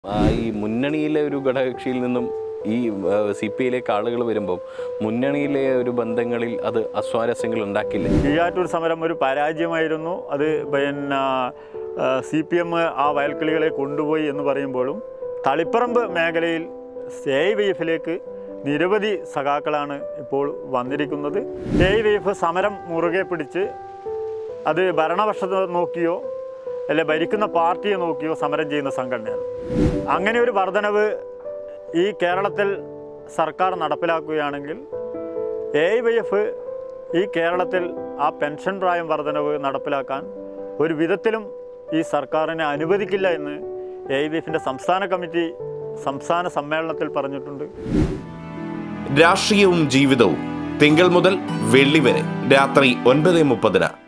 ആ, ഈ മുന്നണിയിലെ ഒരു ഘടകകക്ഷിയിൽ നിന്നും ഈ സി പി ഐയിലേക്ക് ആളുകൾ വരുമ്പോൾ മുന്നണിയിലെ ഒരു ബന്ധങ്ങളിൽ അത് അസ്വാരസ്യങ്ങൾ ഉണ്ടാക്കില്ല കീഴാറ്റൂർ സമരം ഒരു പരാജയമായിരുന്നു അത് പിന്നെ സി പി എം ആ വയൽക്കിളികളെ കൊണ്ടുപോയി എന്ന് പറയുമ്പോഴും തളിപ്പറമ്പ് മേഖലയിൽ എ വൈ എഫിലേക്ക് നിരവധി സഖാക്കളാണ് ഇപ്പോൾ വന്നിരിക്കുന്നത് എ വൈ എഫ് സമരം മുറുകെ പിടിച്ച് അത് ഭരണപക്ഷത്തെ നോക്കിയോ അല്ലെ ഭരിക്കുന്ന പാർട്ടിയെ നോക്കിയോ സമരം ചെയ്യുന്ന സംഘടനയാണ് അങ്ങനെ ഒരു വർധനവ് ഈ കേരളത്തിൽ സർക്കാർ നടപ്പിലാക്കുകയാണെങ്കിൽ എ വൈ എഫ് ഈ കേരളത്തിൽ ആ പെൻഷൻ പ്രായം വർധനവ് നടപ്പിലാക്കാൻ ഒരു വിധത്തിലും ഈ സർക്കാരിനെ അനുവദിക്കില്ല എന്ന് എ വൈ എഫിൻ്റെ സംസ്ഥാന കമ്മിറ്റി സംസ്ഥാന സമ്മേളനത്തിൽ പറഞ്ഞിട്ടുണ്ട് രാഷ്ട്രീയവും ജീവിതവും തിങ്കൾ മുതൽ വെള്ളി വരെ രാത്രി ഒൻപത് മുപ്പതിന്